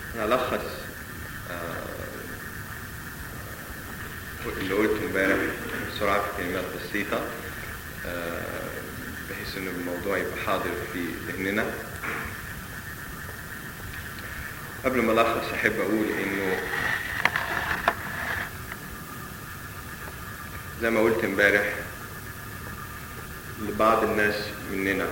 هلخص آه، اللي قلته امبارح بسرعة في كلمات بسيطة آه، بحيث ان الموضوع يبقى حاضر في ذهننا قبل ما الخص احب اقول انه زي ما قلت امبارح لبعض الناس مننا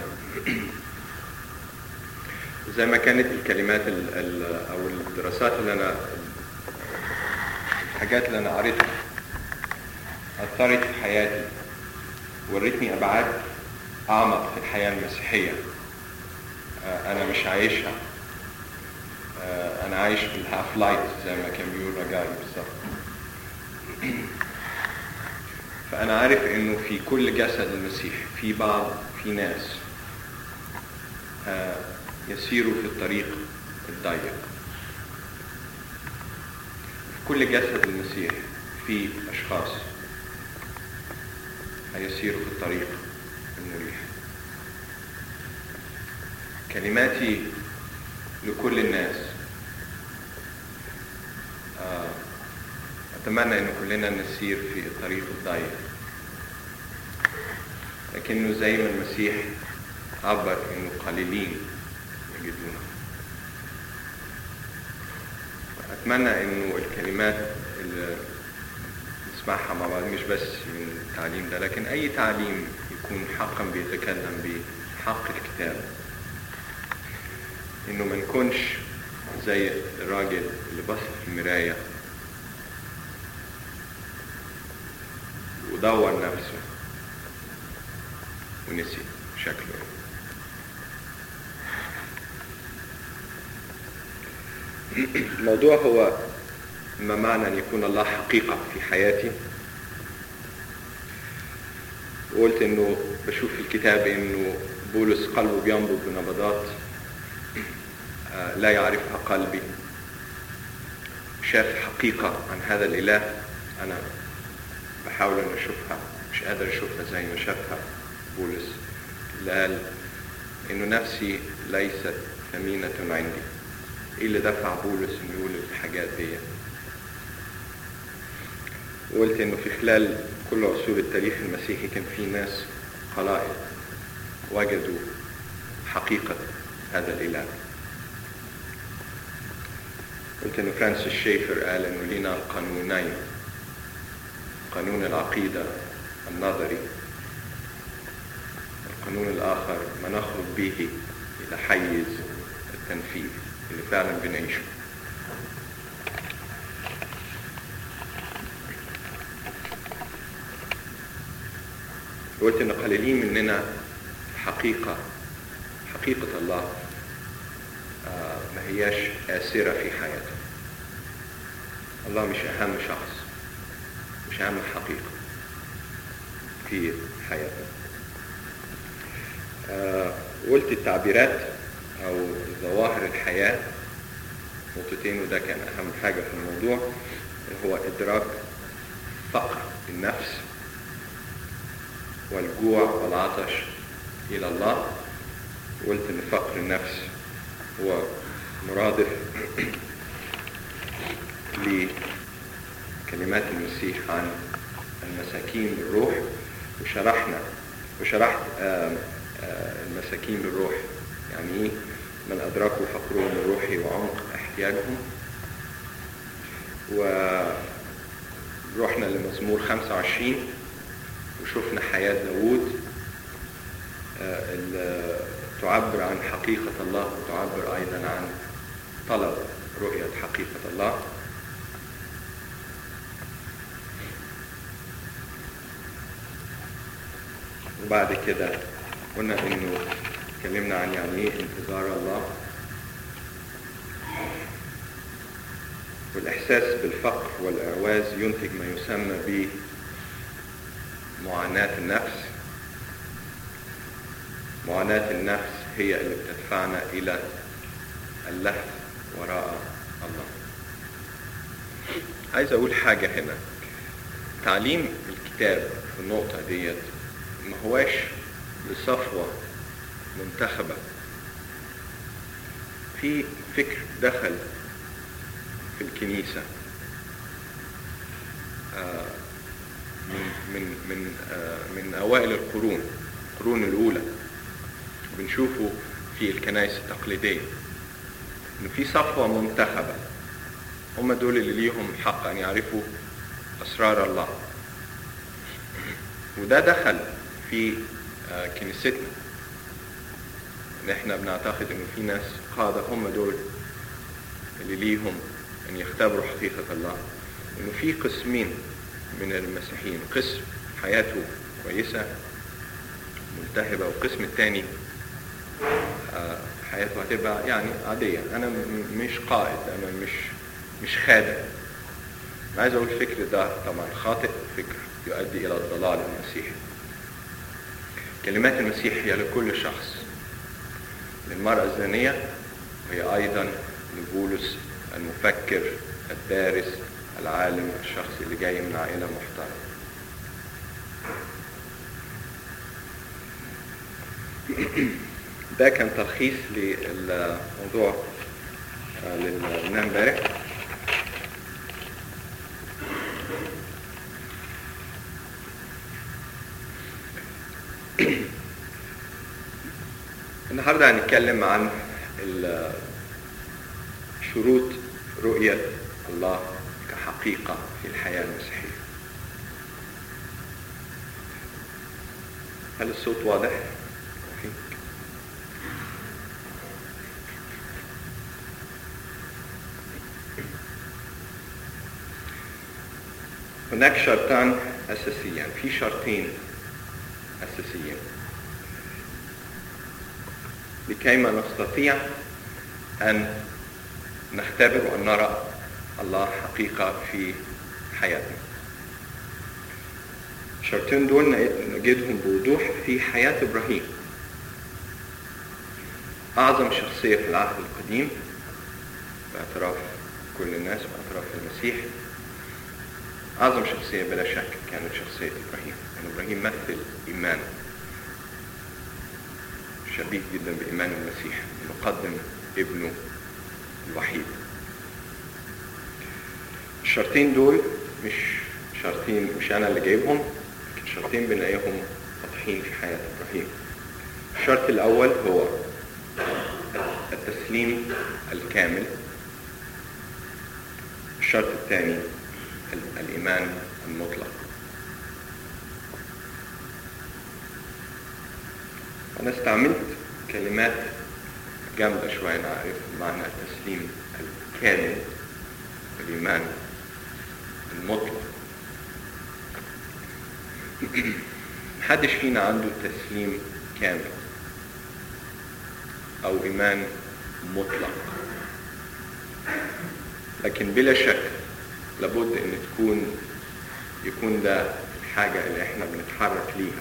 زي ما كانت الكلمات ال ال او الدراسات اللي انا الحاجات اللي انا قريتها اثرت في حياتي ورتني ابعاد اعمق في الحياه المسيحيه آه، انا مش عايشها آه، انا عايش في الهاف لايت زي ما كان بيقول رجائي بالظبط فانا عارف انه في كل جسد المسيح في بعض في ناس آه، يسيروا في الطريق الضيق في كل جسد المسيح في اشخاص هيسيروا في الطريق المريح كلماتي لكل الناس آه، أتمنى أن كلنا نسير في الطريق الضيق لكنه زي ما المسيح عبر أنه قليلين يجدونه أتمنى أنه الكلمات اللي نسمعها مع بعض مش بس من التعليم ده لكن أي تعليم يكون حقا بيتكلم بحق الكتاب انه ما نكونش زي الراجل اللي بص في المراية ودور نفسه ونسي شكله الموضوع هو ما معنى ان يكون الله حقيقة في حياتي وقلت انه بشوف في الكتاب انه بولس قلبه بينبض بنبضات آه، لا يعرفها قلبي شاف حقيقة عن هذا الإله أنا بحاول أن أشوفها مش قادر أشوفها زي ما شافها بولس اللي قال إنه نفسي ليست ثمينة عندي إيه اللي دفع بولس إنه يقول الحاجات دي وقلت إنه في خلال كل عصور التاريخ المسيحي كان في ناس قلائل وجدوا حقيقة هذا الإله قلت انه فرانسيس شيفر قال انه لنا قانونين قانون العقيدة النظري القانون الآخر ما نخرج به إلى حيز التنفيذ اللي فعلا بنعيشه قلت ان قليلين مننا حقيقة حقيقة الله آه، ما هياش آسرة في حياته الله مش أهم شخص مش أهم حقيقة في حياته آه، قلت التعبيرات أو ظواهر الحياة نقطتين وده كان أهم حاجة في الموضوع هو إدراك فقر النفس والجوع والعطش إلى الله قلت إن فقر النفس هو مرادف لكلمات المسيح عن المساكين بالروح وشرحنا وشرحت آم، آه، المساكين بالروح يعني ايه من أدركوا فقرهم الروحي وعمق احتياجهم ورحنا لمزمور 25 وشفنا حياة داوود آه، اللي تعبر عن حقيقة الله وتعبر أيضا عن طلب رؤية حقيقة الله وبعد كده قلنا انه اتكلمنا عن يعني ايه انتظار الله والاحساس بالفقر والاعواز ينتج ما يسمى ب معاناة النفس معاناة النفس هي اللي بتدفعنا إلى اللهف وراء الله عايز أقول حاجة هنا تعليم الكتاب في النقطة ديت ما هواش لصفوة منتخبة في فكر دخل في الكنيسة آه، من من من آه، من أوائل القرون القرون الأولى بنشوفه في الكنائس التقليدية إنه في صفوة منتخبة هم دول اللي ليهم حق أن يعرفوا أسرار الله وده دخل في آه، كنيستنا ان احنا بنعتقد انه في ناس قادة هم دول اللي ليهم ان يختبروا حقيقة الله انه في قسمين من المسيحيين قسم حياته كويسة ملتهبة والقسم الثاني آه، حياته هتبقى يعني عادية انا م- مش قائد انا مش مش خادم أنا عايز اقول الفكر ده طبعا خاطئ فكر يؤدي الى الضلال المسيحي كلمات المسيح هي لكل شخص للمرأة الزانية وهي أيضا لبولس المفكر الدارس العالم الشخص اللي جاي من عائلة محترمة ده كان تلخيص للموضوع آه، اللي قلناه امبارح النهارده هنتكلم عن ال- شروط رؤية الله كحقيقة في الحياة المسيحية. هل الصوت واضح؟ أوكي. هناك شرطان أساسيان، في شرطين أساسيين. لكيما نستطيع أن نختبر وأن نرى الله حقيقة في حياتنا الشرطين دول نجدهم بوضوح في حياة إبراهيم أعظم شخصية في العهد القديم باعتراف كل الناس باعتراف المسيح أعظم شخصية بلا شك كانت شخصية إبراهيم لأن إبراهيم مثل إيمان شبيه جدا بإيمان المسيح يقدم ابنه الوحيد الشرطين دول مش شرطين مش أنا اللي جايبهم لكن شرطين بنلاقيهم واضحين في حياة إبراهيم الشرط الأول هو التسليم الكامل الشرط الثاني ال- الإيمان المطلق أنا استعملت كلمات جامدة شوية أنا عارف معنى التسليم الكامل الإيمان المطلق محدش فينا عنده تسليم كامل أو إيمان مطلق لكن بلا شك لابد أن تكون يكون ده الحاجة اللي احنا بنتحرك ليها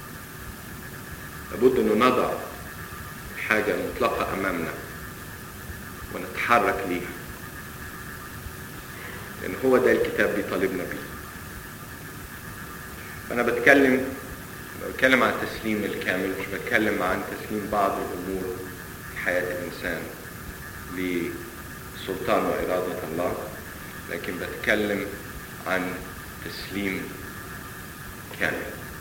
لابد أن نضع حاجة مطلقة أمامنا ونتحرك ليها لأن هو ده الكتاب بيطالبنا بيه فأنا بتكلم بتكلم عن التسليم الكامل مش بتكلم عن تسليم بعض الأمور في حياة الإنسان لسلطان وإرادة الله لكن بتكلم عن تسليم كامل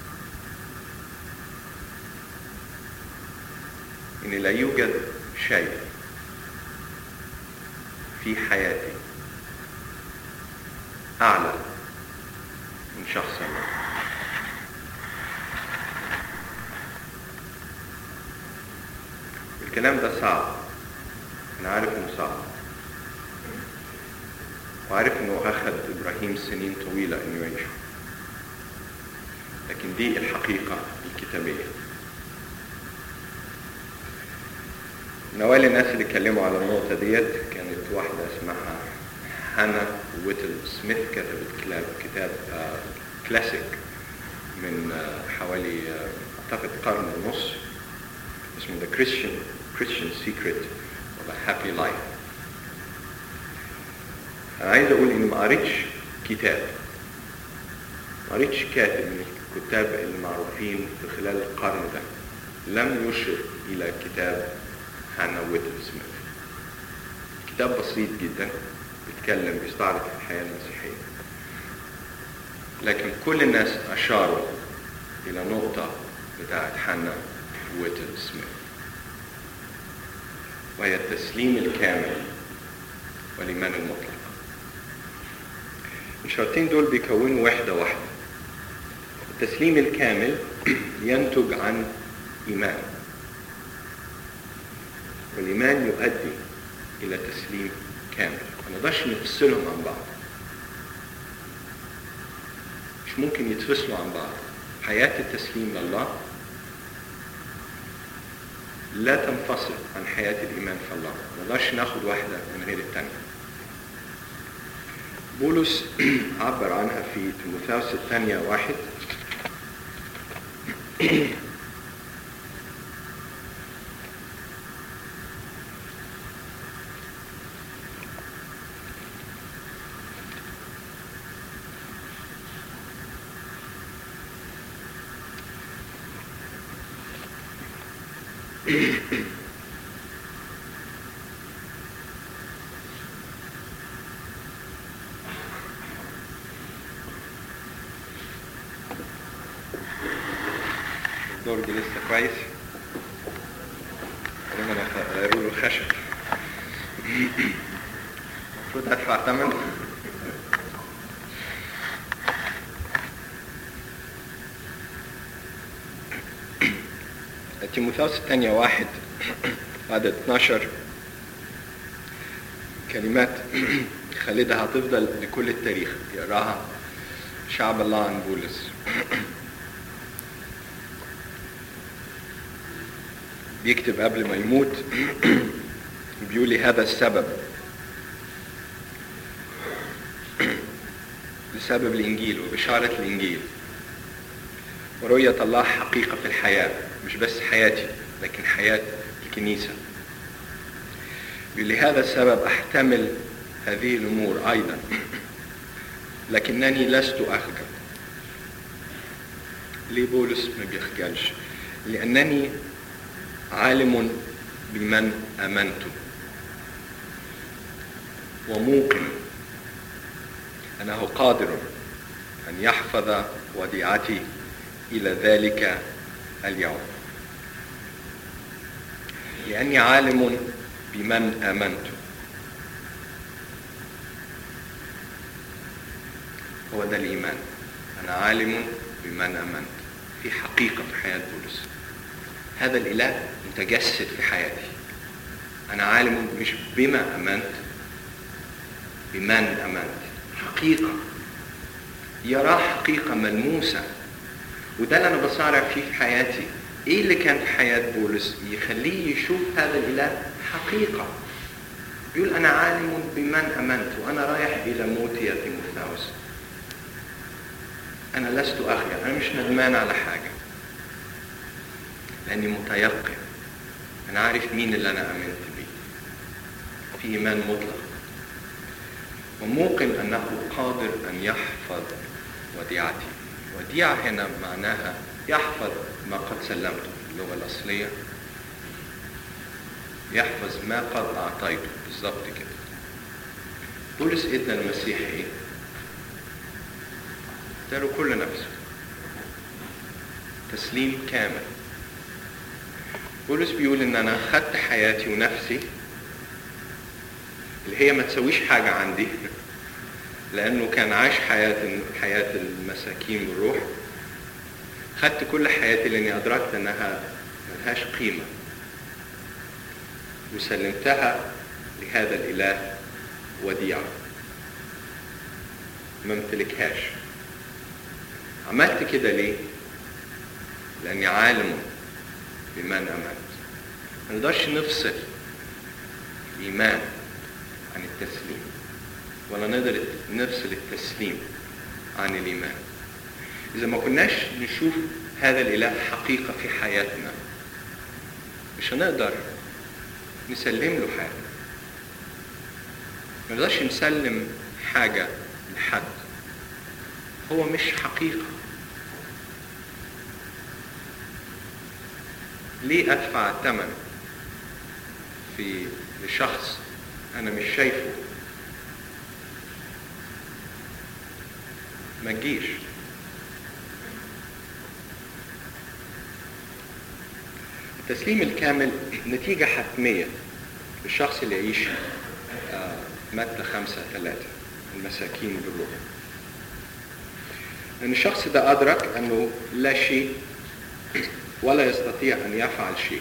إن لا يوجد شيء في حياتي أعلى من شخص ما الكلام ده صعب أنا عارف إنه صعب وعارف إنه أخذ إبراهيم سنين طويلة إنه يعيشه لكن دي الحقيقة الكتابية من أوائل الناس اللي اتكلموا على النقطة ديت كانت واحدة اسمها هانا ويتل سميث كتبت كتاب كتاب آه كلاسيك من آه حوالي آه أعتقد قرن ونص اسمه The Christian Christian Secret of a Happy Life أنا عايز أقول إني ما قريتش كتاب ما قريتش كاتب من الكتاب المعروفين في خلال القرن ده لم يشر إلى كتاب هانا ويتل سميث كتاب بسيط جدا بيتكلم بيستعرض في الحياة المسيحية لكن كل الناس أشاروا إلى نقطة بتاعت حنا ويتل سميث وهي التسليم الكامل والإيمان المطلق الشرطين دول بيكونوا وحدة واحدة التسليم الكامل ينتج عن إيمان والإيمان يؤدي إلى تسليم كامل ما نقدرش نفصلهم عن بعض مش ممكن يتفصلوا عن بعض حياة التسليم لله لا تنفصل عن حياة الإيمان في الله ما نقدرش ناخد واحدة من غير الثانية بولس عبر عنها في تيموثاوس الثانية واحد الدرج لسه كويس تقريبا غيروا له الخشب المفروض ادفع ثمن تيموثاوس الثانية واحد عدد 12 كلمات خالدها هتفضل لكل التاريخ يقراها شعب الله عن بولس بيكتب قبل ما يموت بيقول لي هذا السبب لسبب الإنجيل وبشارة الإنجيل ورؤية الله حقيقة في الحياة مش بس حياتي لكن حياة الكنيسة لهذا السبب أحتمل هذه الأمور أيضا لكنني لست أخجل ليه بولس ما بيخجلش لأنني عالم بمن امنت وموقن انه قادر ان يحفظ وديعتي الى ذلك اليوم لاني عالم بمن امنت هو ده الايمان انا عالم بمن امنت في حقيقه في حياه بولس هذا الاله متجسد في حياتي انا عالم مش بما امنت بمن امنت حقيقه يراه حقيقه ملموسه وده اللي انا بصارع فيه في حياتي ايه اللي كان في حياه بولس يخليه يشوف هذا الاله حقيقه يقول انا عالم بمن امنت وانا رايح الى موتي يا تيموثاوس انا لست اخجل انا مش ندمان على حاجه لاني متيقن انا عارف مين اللي انا امنت بيه في ايمان مطلق وموقن انه قادر ان يحفظ وديعتي وديعة هنا معناها يحفظ ما قد سلمته اللغة الأصلية يحفظ ما قد أعطيته بالظبط كده بولس ادى المسيح ايه؟ اداله كل نفسه تسليم كامل بولس بيقول ان انا خدت حياتي ونفسي اللي هي ما تسويش حاجة عندي لانه كان عاش حياة حياة المساكين بالروح خدت كل حياتي لاني ادركت انها ملهاش قيمة وسلمتها لهذا الاله وديعة ما امتلكهاش عملت كده ليه لاني عالم بمن امنت ما نقدرش نفصل الايمان عن التسليم ولا نقدر نفصل التسليم عن الايمان اذا ما كناش نشوف هذا الاله حقيقه في حياتنا مش هنقدر نسلم له حاجه ما نقدرش نسلم حاجه لحد هو مش حقيقه ليه ادفع الثمن في لشخص انا مش شايفه ما تجيش التسليم الكامل نتيجة حتمية للشخص اللي يعيش آه، متى خمسة ثلاثة المساكين بالروح لأن الشخص ده أدرك أنه لا شيء ولا يستطيع أن يفعل شيء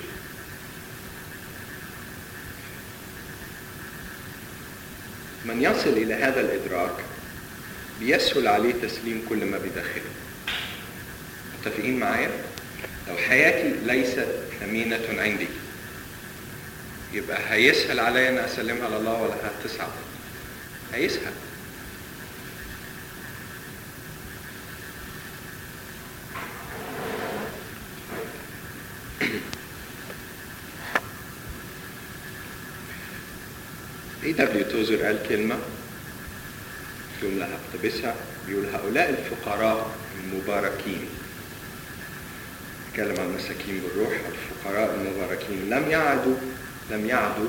من يصل إلى هذا الإدراك بيسهل عليه تسليم كل ما بداخله متفقين معايا؟ لو حياتي ليست ثمينة عندي يبقى هيسهل عليا أن أسلمها لله ولا هتصعب هيسهل اي دبليو توزر قال كلمة جملة هقتبسها بيقول هؤلاء الفقراء المباركين اتكلم عن المساكين بالروح الفقراء المباركين لم يعدوا لم يعدوا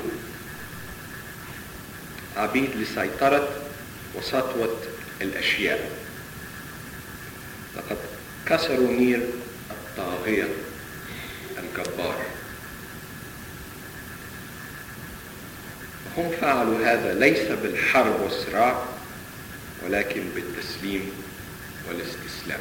عبيد لسيطرة وسطوة الأشياء لقد كسروا نير الطاغية الجبار هم فعلوا هذا ليس بالحرب والصراع ولكن بالتسليم والاستسلام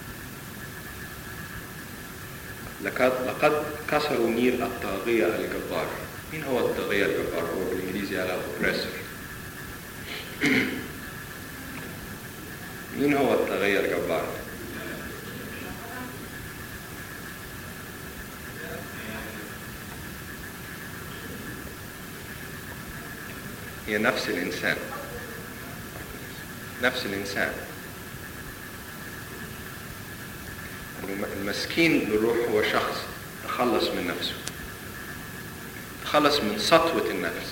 لقد لقد كسروا نيل الطاغية الجبار مين هو الطاغية الجبار هو بالإنجليزي على oppressor مين هو الطاغية الجبار هي نفس الإنسان نفس الإنسان المسكين بالروح هو شخص تخلص من نفسه تخلص من سطوة النفس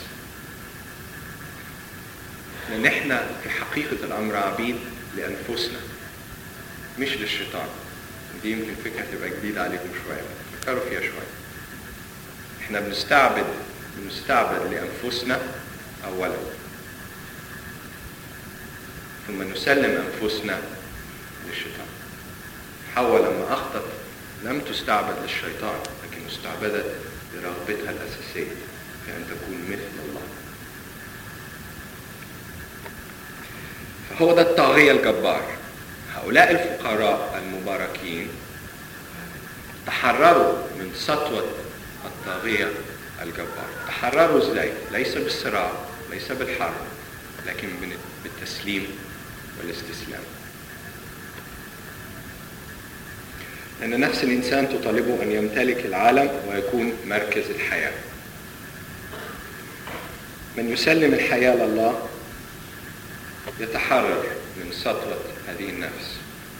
لأن احنا في حقيقة الأمر عبيد لأنفسنا مش للشيطان دي يمكن فكرة تبقى جديدة عليكم شوية فكروا فيها شوية احنا بنستعبد بنستعبد لأنفسنا أولا ثم نسلم أنفسنا للشيطان حواء لما أخطأت لم تستعبد للشيطان لكن استعبدت لرغبتها الأساسية في أن تكون مثل الله فهو ده الطاغية الجبار هؤلاء الفقراء المباركين تحرروا من سطوة الطاغية الجبار تحرروا ازاي ليس بالصراع ليس بالحرب لكن بالتسليم والاستسلام لأن نفس الإنسان تطالبه أن يمتلك العالم ويكون مركز الحياة من يسلم الحياة لله يتحرر من سطوة هذه النفس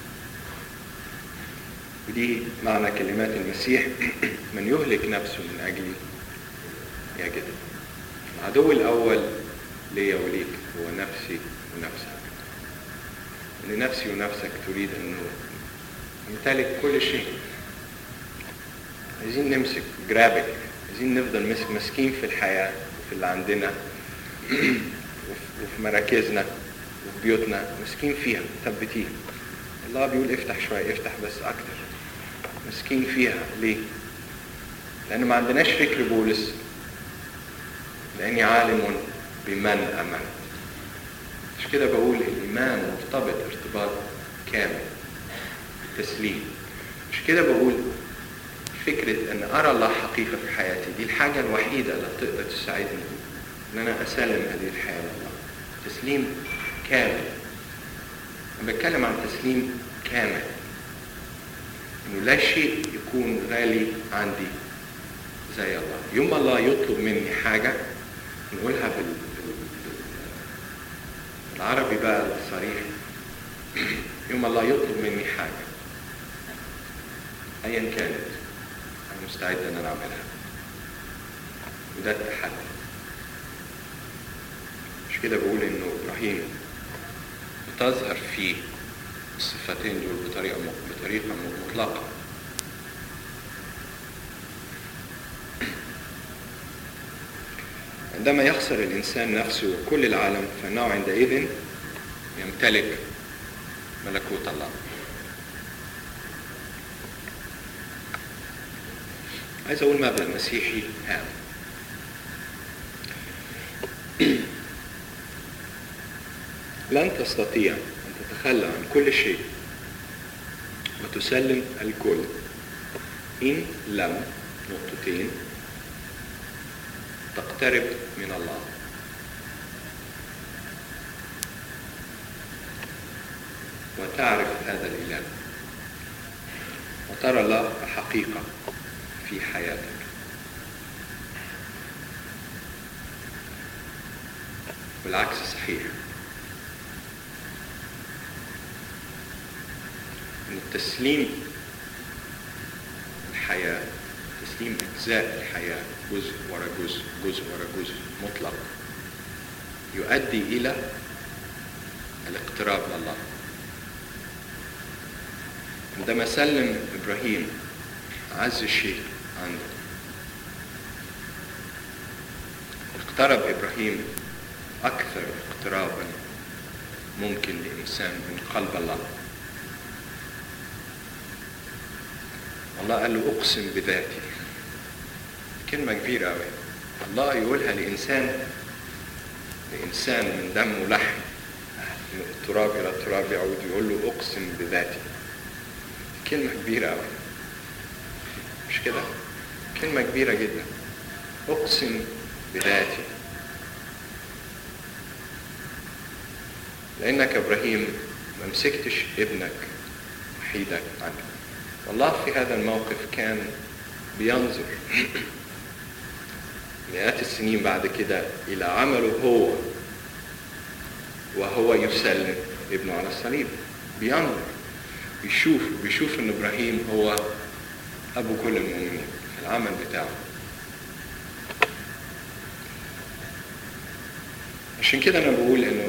ودي معنى كلمات المسيح من يهلك نفسه من أجلي يجد العدو الأول ليا وليك هو نفسي ونفسك ان نفسي ونفسك تريد انه نمتلك كل شيء عايزين نمسك جرابك عايزين نفضل مسك ماسكين في الحياة وفي اللي عندنا وفي مراكزنا وفي بيوتنا ماسكين فيها مثبتين الله بيقول افتح شوية افتح بس أكتر ماسكين فيها ليه؟ لأن ما عندناش فكر بولس لأني عالم بمن أمنت مش كده بقول الإيمان مرتبط ارتباط كامل تسليم مش كده بقول فكرة أن أرى الله حقيقة في حياتي دي الحاجة الوحيدة اللي تقدر تساعدني أن أنا أسلم هذه الحياة لله تسليم كامل أنا بتكلم عن تسليم كامل إنه لا شيء يكون غالي عندي زي الله يوم الله يطلب مني حاجة نقولها بال... بال... بالعربي بقى الصريح يوم الله يطلب مني حاجة أيا كانت أنا مستعد إن أنا أعملها وده التحدي مش كده بقول إنه إبراهيم بتظهر فيه الصفتين دول بطريقة بطريقة مطلقة عندما يخسر الإنسان نفسه وكل العالم فإنه عندئذ يمتلك ملكوت الله عايز اقول مبدا مسيحي هام لن تستطيع ان تتخلى عن كل شيء وتسلم الكل ان لم نقطتين تقترب من الله وتعرف هذا الاله وترى الله حقيقه في حياتك والعكس صحيح ان التسليم الحياه تسليم اجزاء الحياه جزء ورا جزء جزء ورا جزء مطلق يؤدي الى الاقتراب من الله عندما سلم ابراهيم اعز شيء عنده اقترب ابراهيم اكثر اقترابا ممكن لانسان من قلب الله الله قال له اقسم بذاتي كلمة كبيرة أوي الله يقولها لإنسان لإنسان من دم ولحم من التراب إلى التراب يعود يقول له أقسم بذاتي كلمة كبيرة أوي مش كده؟ كلمة كبيرة جدا أقسم بذاتي لأنك إبراهيم ما مسكتش ابنك وحيدك عنك والله في هذا الموقف كان بينظر مئات السنين بعد كده إلى عمله هو وهو يسلم ابنه على الصليب بينظر بيشوف بيشوف ان ابراهيم هو ابو كل المؤمنين في العمل بتاعه عشان كده انا بقول انه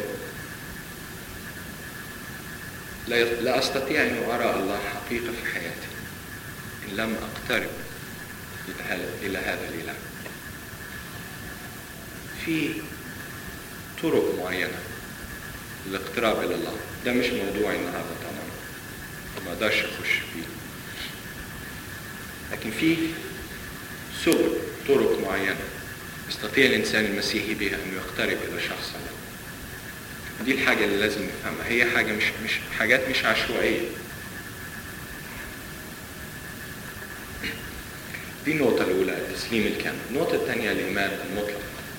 لا لا استطيع ان ارى الله حقيقه في حياتي ان لم اقترب الى هذا الاله في طرق معينه للاقتراب الى الله ده مش موضوعي النهارده طبعا ما اقدرش اخش فيه لكن في سبل طرق معينه يستطيع الانسان المسيحي بها انه يقترب الى شخص الله دي الحاجة اللي لازم نفهمها هي حاجة مش مش حاجات مش عشوائية دي النقطة الأولى التسليم الكامل النقطة الثانية الإيمان المطلق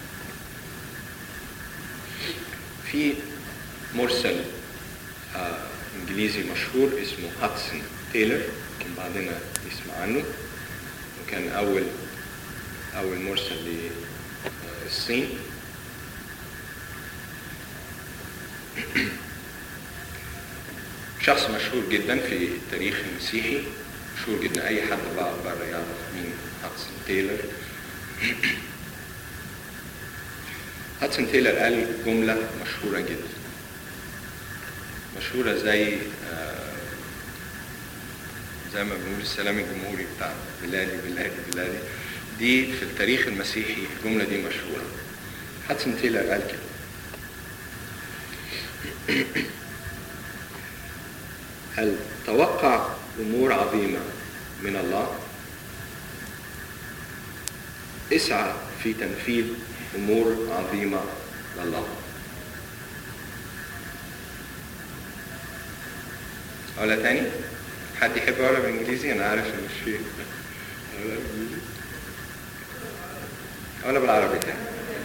في مرسل آه إنجليزي مشهور اسمه هاتسون تايلر يمكن بعضنا يسمع عنه وكان أول أول مرسل للصين شخص مشهور جدا في التاريخ المسيحي مشهور جدا اي حد بقى بره يعرف مين هاتسون تايلر هاتسون تايلر قال جملة مشهورة جدا مشهورة زي زي ما بنقول السلام الجمهوري بتاع بلادي بلادي بلادي دي في التاريخ المسيحي الجملة دي مشهورة هاتسون تايلر قال كده هل توقع امور عظيمه من الله اسعى في تنفيذ امور عظيمه لله ولا تاني حد يحب اقولها بالانجليزي انا عارف ان مش فيه ولا بالعربي تاني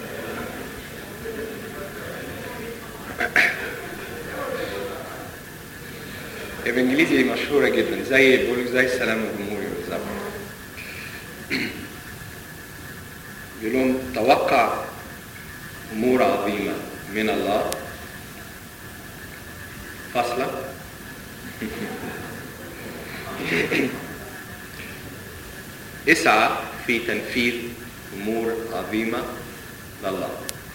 بالانجليزي مشهورة جدا زي بيقولوا زي السلام الجمهوري بالظبط بيقول لهم توقع امور عظيمة من الله فاصلة اسعى في تنفيذ امور عظيمة لله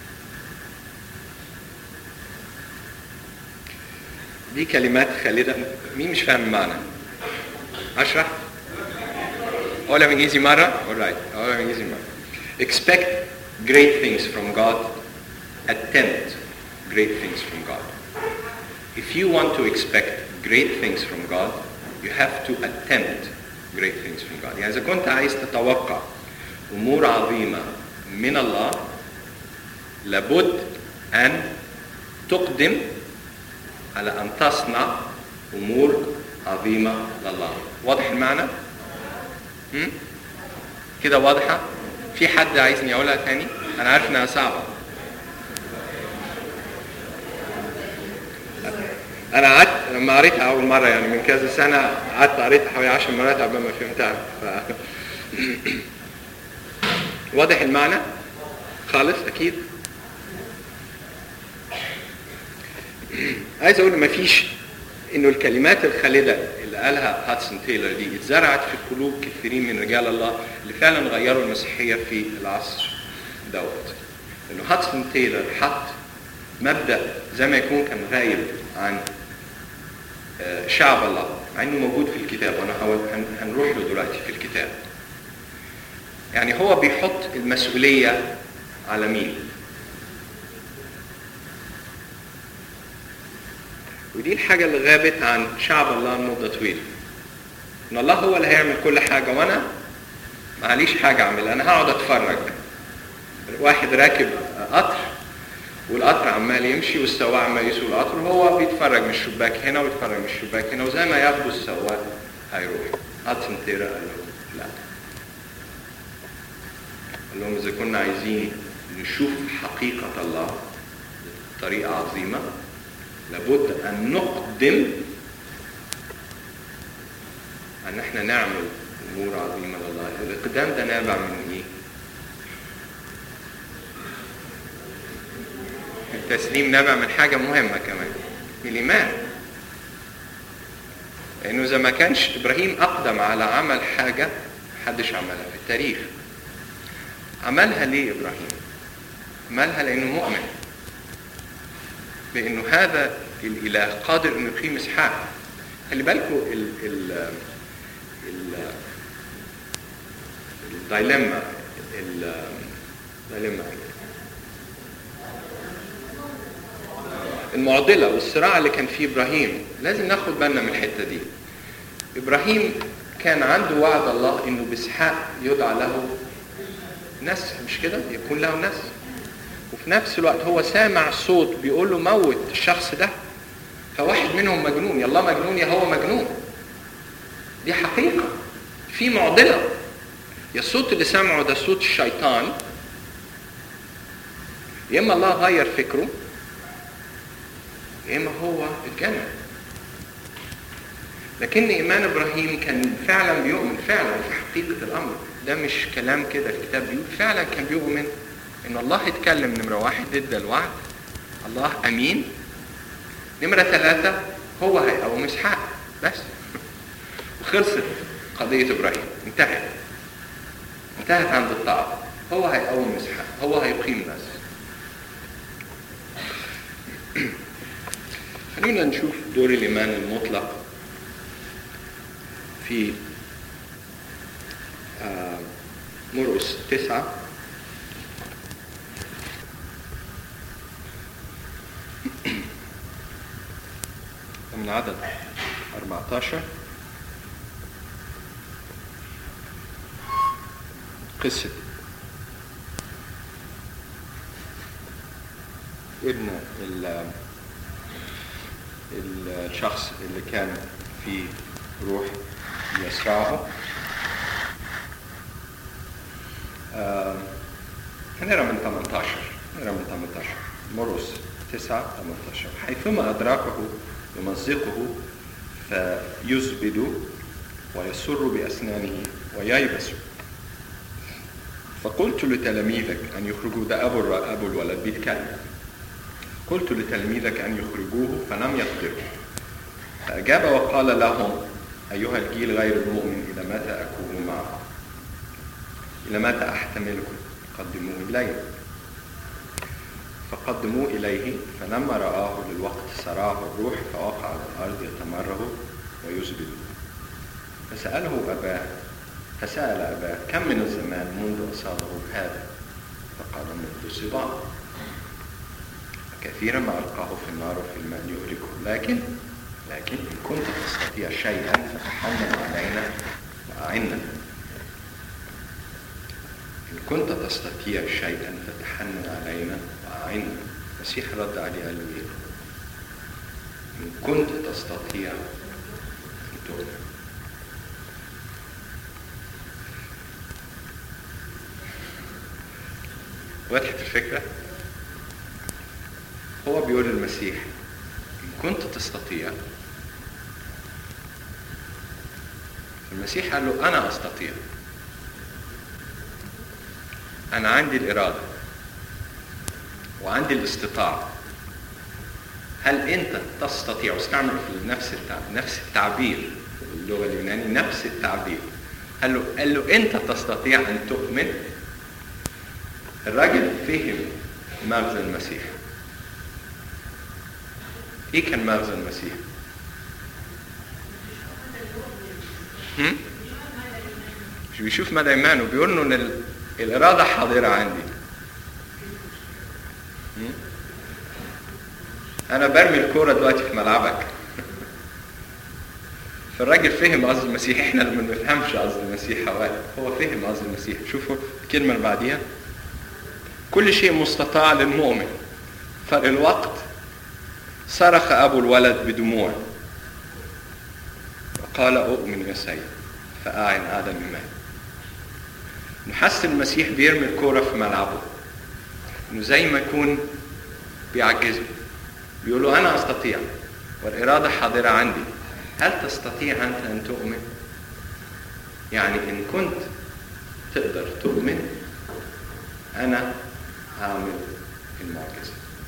دي كلمات خالدة مين مش فاهم المعنى؟ أشرح؟ أقولها بالإنجليزي مرة؟ alright أقولها بالإنجليزي مرة Expect great things from God Attempt great things from God if you want to expect great things from God, you have to attempt great things from God. يعني إذا كنت عايز تتوقع أمور عظيمة من الله لابد أن تقدم على أن تصنع أمور عظيمة لله واضح المعنى؟ هم؟ كده واضحة؟ في حد عايزني أقولها تاني؟ أنا عارف إنها صعبة انا قعدت لما قريتها اول مره يعني من كذا سنه قعدت قريتها حوالي 10 مرات قبل ما فهمتها ف... واضح المعنى خالص اكيد عايز اقول ما فيش انه الكلمات الخالده اللي قالها هاتسون تايلر دي اتزرعت في قلوب كثيرين من رجال الله اللي فعلا غيروا المسيحيه في العصر دوت انه هاتسون تايلر حط مبدا زي ما يكون كان غايب عن آه، شعب الله مع انه موجود في الكتاب وانا هو- هن- هنروح له دلوقتي في الكتاب يعني هو بيحط المسؤوليه على مين ودي الحاجة اللي غابت عن شعب الله لمدة طويلة. إن الله هو اللي هيعمل كل حاجة وأنا معليش حاجة أعملها، أنا هقعد أتفرج. واحد راكب قطر والقطر عمال يمشي والسواق عمال يسوق القطر وهو بيتفرج من الشباك هنا ويتفرج من الشباك هنا وزي ما ياخده السواق هيروح. هاتسون تيرا قال له لا. قال لهم إذا كنا عايزين نشوف حقيقة الله بطريقة عظيمة لابد ان نقدم ان احنا نعمل امور عظيمه لله الاقدام ده نابع من ايه التسليم نابع من حاجه مهمه كمان من الايمان لانه اذا ما كانش ابراهيم اقدم على عمل حاجه محدش عملها في التاريخ عملها ليه ابراهيم عملها لانه مؤمن بانه هذا الاله قادر انه يقيم اسحاق خلي بالكم ال ال ال الدايلما ال- الدايلما المعضله والصراع اللي كان فيه ابراهيم لازم ناخد بالنا من الحته دي ابراهيم كان عنده وعد الله انه باسحاق يدعى له نسل مش كده يكون له نسل وفي نفس الوقت هو سامع صوت بيقول له موت الشخص ده فواحد منهم مجنون يا الله مجنون يا هو مجنون دي حقيقة في معضلة يا الصوت اللي سمعه ده صوت الشيطان يا اما الله غير فكره يا اما هو اتجنن لكن ايمان ابراهيم كان فعلا بيؤمن فعلا في حقيقه الامر ده مش كلام كده الكتاب بيقول فعلا كان بيؤمن ان الله اتكلم نمره واحد ضد الوعد الله امين نمره ثلاثه هو هيقوم اسحاق بس وخلصت قضيه ابراهيم انتهت انتهت عند الطاعه هو هيقوم اسحاق هو هيقيم بس خلينا نشوف دور الايمان المطلق في آه، مرقس تسعة من عدد 14 قصة ابن ال- الشخص اللي كان في روح يسرعه آه، هنقرا من 18 نقرا من 18 مرقس 9 18 حيثما أدركه يمزقه فيزبد ويسر بأسنانه وييبس فقلت لتلاميذك أن يخرجوا ده أبو الر- أبو الولد بيتكلم قلت لتلاميذك أن يخرجوه فلم يقدروا فأجاب وقال لهم أيها الجيل غير المؤمن إلى متى أكون معكم إلى متى أحتملكم قدموه إلي فقدموه إليه فلما رآه للوقت سرعه الروح فوقع على الأرض يتمره ويزبد فسأله أباه فسأل أباه كم من الزمان منذ أصابه هذا فقال منذ صباع كثيرا ما ألقاه في النار وفي الماء يهلكه لكن لكن إن كنت تستطيع شيئا فتحنن علينا وأعنا إن كنت تستطيع شيئا فتحنن علينا وأعنا المسيح رد عليه قال له إيه؟ إن كنت تستطيع أن تؤمن وضحت الفكرة؟ هو بيقول للمسيح إن كنت تستطيع المسيح قال له أنا أستطيع أنا عندي الإرادة وعندي الاستطاعة هل أنت تستطيع واستعمل في نفس نفس التعبير في اللغة اليونانية نفس التعبير قال له قال له أنت تستطيع أن تؤمن الراجل فهم مغزى المسيح ايه كان مغزى المسيح هم؟ مش بيشوف مدى ايمانه بيقول له ان ال- الاراده حاضره عندي هم؟ انا برمي الكوره دلوقتي في ملعبك فالراجل فهم قصد المسيح احنا اللي ما بنفهمش قصد المسيح هو هو فهم قصد المسيح شوفوا الكلمه اللي بعديها كل شيء مستطاع للمؤمن فالوقت صرخ أبو الولد بدموع وقال أؤمن يا سيد فأعن آدم الماء نحس المسيح بيرمي الكورة في ملعبه إنه زي ما يكون بيعجزه بيقول له أنا أستطيع والإرادة حاضرة عندي هل تستطيع أنت أن تؤمن؟ يعني إن كنت تقدر تؤمن أنا هعمل المعجزة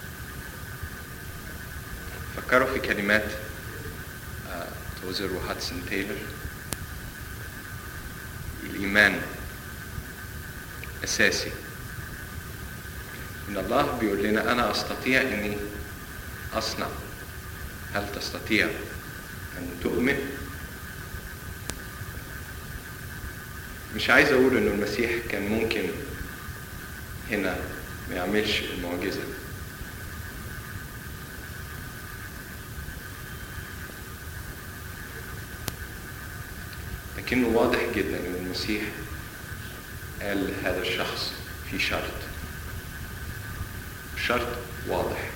فكروا في كلمات آه، توزر وهاتسون تايلر الإيمان أساسي إن الله بيقول لنا أنا أستطيع إني أصنع هل تستطيع أن تؤمن؟ مش عايز أقول إنه المسيح كان ممكن هنا ما يعملش المعجزة لكنه واضح جدا ان المسيح قال هذا الشخص في شرط شرط واضح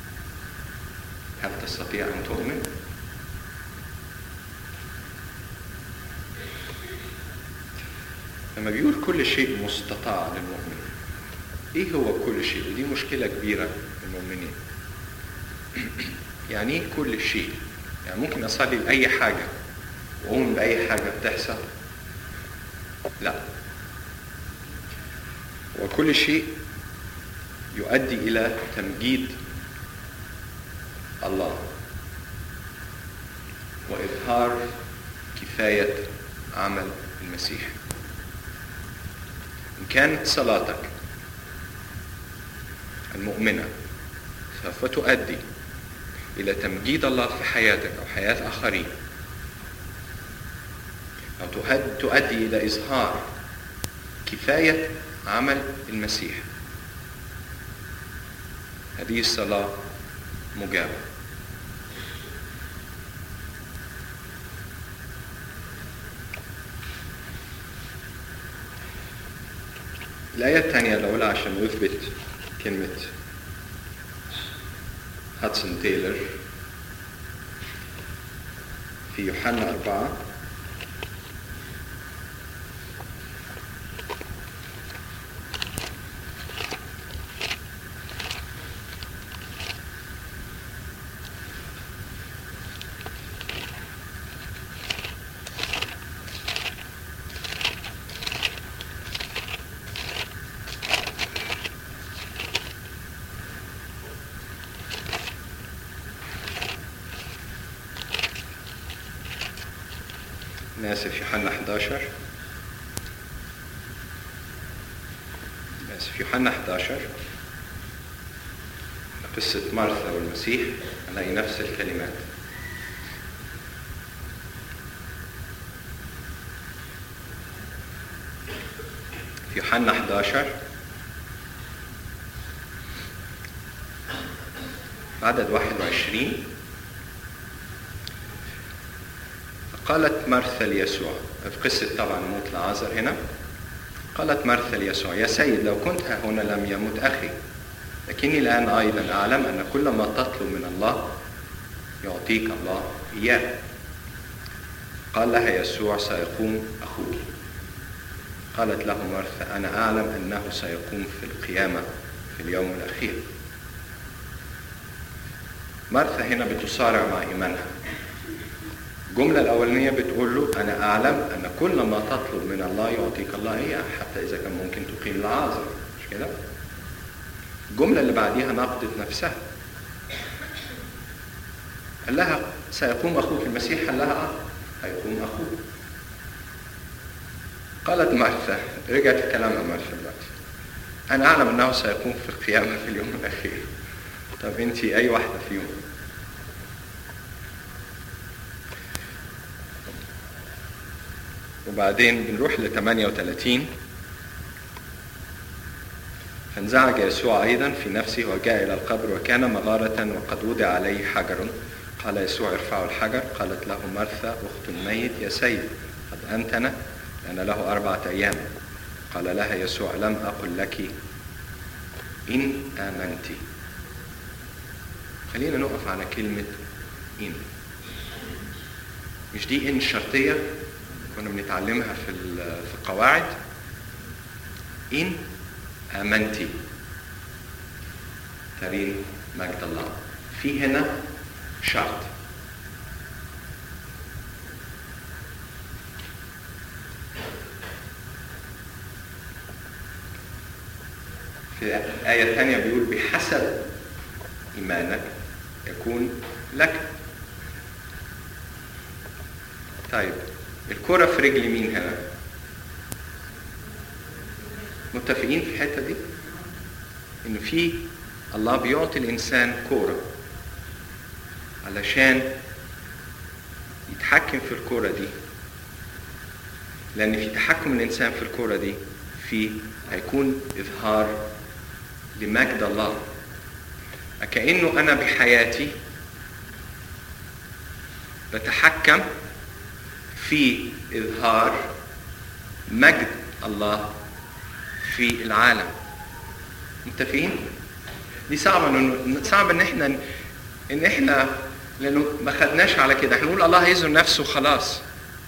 هل تستطيع ان تؤمن لما بيقول كل شيء مستطاع للمؤمن ايه هو كل شيء ودي مشكله كبيره للمؤمنين يعني ايه كل شيء يعني ممكن اصلي لاي حاجه واؤمن باي حاجه بتحصل لا وكل شيء يؤدي الى تمجيد الله واظهار كفايه عمل المسيح ان كانت صلاتك المؤمنه سوف تؤدي الى تمجيد الله في حياتك او حياه اخرين أو تؤد- تؤدي إلى إظهار كفاية عمل المسيح هذه الصلاة مجابة الآية الثانية الأولى عشان يثبت كلمة هاتسون تايلر في يوحنا أربعة أنا آسف يوحنا 11 آسف يوحنا 11 قصة مارثا والمسيح نلاقي نفس الكلمات في يوحنا 11 عدد 21 قالت مرثا ليسوع في قصة طبعا موت لعازر هنا قالت مرثا ليسوع يا سيد لو كنت ها هنا لم يمت أخي لكني الآن أيضا أعلم أن كل ما تطلب من الله يعطيك الله إياه قال لها يسوع سيقوم أخوك قالت له مرثا أنا أعلم أنه سيقوم في القيامة في اليوم الأخير مرثا هنا بتصارع مع إيمانها الجملة الأولانية بتقول له أنا أعلم أن كل ما تطلب من الله يعطيك الله إياه حتى إذا كان ممكن تقيم العازر مش كده؟ الجملة اللي بعديها نقدت نفسها قال لها سيقوم أخوك المسيح قال لها آه هيقوم أخوك قالت مرثا رجعت في كلامها مرثا دلوقتي أنا أعلم أنه سيقوم في القيامة في اليوم الأخير طب أنت أي واحدة فيهم وبعدين بنروح ل 38 فانزعج يسوع أيضا في نفسه وجاء إلى القبر وكان مغارة وقد وضع عليه حجر قال يسوع ارفعوا الحجر قالت له مرثا أخت الميت يا سيد قد أنتن لأن له أربعة أيام قال لها يسوع لم أقل لك إن آمنت خلينا نقف على كلمة إن مش دي إن شرطية كنا بنتعلمها في في القواعد إن آمنتي ترين مجد الله في هنا شرط في آية ثانية بيقول بحسب إيمانك يكون لك طيب الكرة في رجل مين هنا؟ متفقين في الحتة دي؟ إنه في الله بيعطي الإنسان كورة علشان يتحكم في الكورة دي لأن في تحكم الإنسان في الكورة دي في هيكون إظهار لمجد الله كأنه أنا بحياتي بتحكم في إظهار مجد الله في العالم متفقين؟ دي صعبة إنه صعب إن إحنا إن إحنا لأنه ما خدناش على كده، إحنا نقول الله هيظهر نفسه خلاص.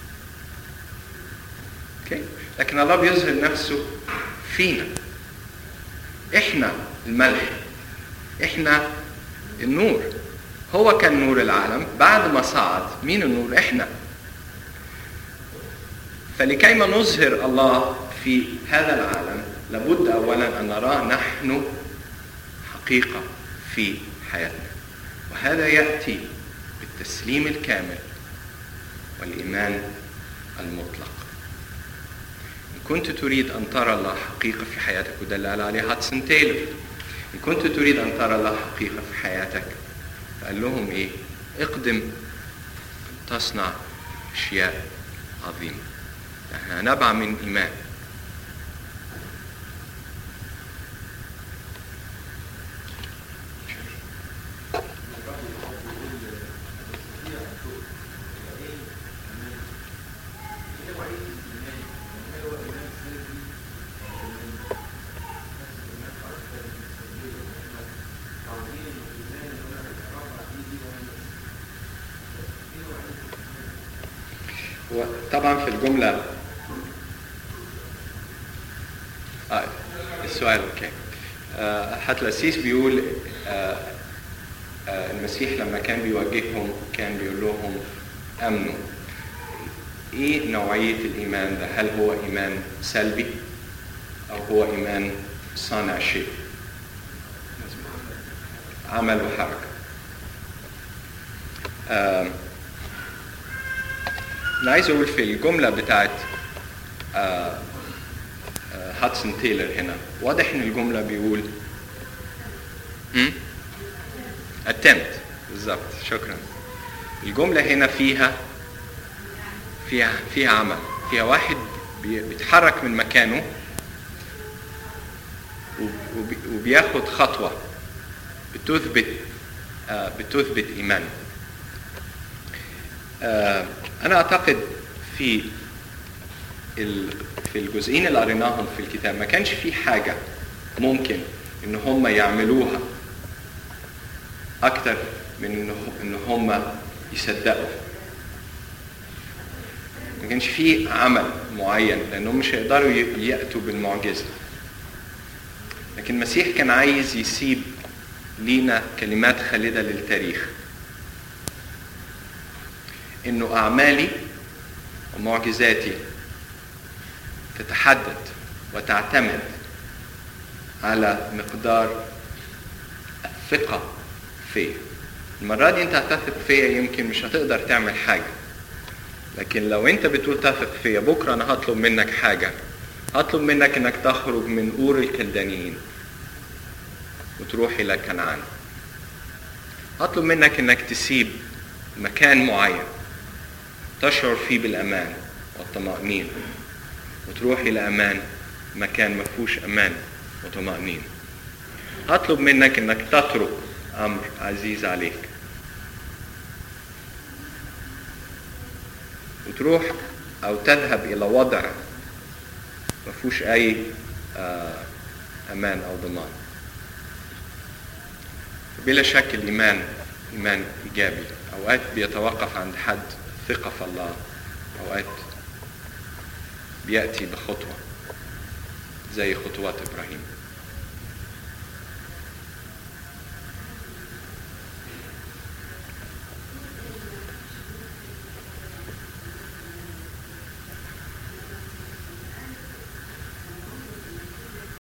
أوكي؟ لكن الله بيظهر نفسه فينا. إحنا الملح. إحنا النور. هو كان نور العالم، بعد ما صعد مين النور؟ إحنا. فلكيما نظهر الله في هذا العالم لابد اولا ان نراه نحن حقيقه في حياتنا وهذا ياتي بالتسليم الكامل والايمان المطلق ان كنت تريد ان ترى الله حقيقه في حياتك وده اللي قال عليه هاتسون تايلور ان كنت تريد ان ترى الله حقيقه في حياتك فقال لهم ايه اقدم تصنع اشياء عظيمه احنا نبع من ايمان طبعا في الجملة آه السؤال اوكي آه حتى الأسيس بيقول آه آه المسيح لما كان بيوجههم كان بيقول لهم امنوا ايه نوعية الايمان ده هل هو ايمان سلبي او هو ايمان صانع شيء عمل وحركة آه انا عايز اقول في الجمله بتاعت آه آه هاتسون تايلر هنا واضح ان الجمله بيقول attempt بالظبط شكرا الجمله هنا فيها فيها فيها عمل فيها واحد بيتحرك من مكانه وبياخد خطوه بتثبت آه، بتثبت إيمانه آه، أنا أعتقد في ال- في الجزئين اللي قريناهم في الكتاب ما كانش في حاجة ممكن إن هم يعملوها أكتر من إن ه- إن هم يصدقوا ما كانش في عمل معين لأنهم مش هيقدروا ي- يأتوا بالمعجزة لكن المسيح كان عايز يسيب لينا كلمات خالدة للتاريخ انه اعمالي ومعجزاتي تتحدد وتعتمد على مقدار الثقة فيا المرة دي انت هتثق فيا يمكن مش هتقدر تعمل حاجة لكن لو انت بتقول تثق فيا بكرة انا هطلب منك حاجة هطلب منك انك تخرج من اور الكلدانيين وتروح الى كنعان هطلب منك انك تسيب مكان معين تشعر فيه بالامان والطمأنينة وتروح الى امان مكان ما فيهوش امان وطمأنينة هطلب منك انك تترك امر عزيز عليك وتروح او تذهب الى وضع ما فيهوش اي آه، امان او ضمان بلا شك الإيمان إيمان إيجابي أوقات بيتوقف عند حد ثقة في الله أوقات بيأتي بخطوة زي خطوات إبراهيم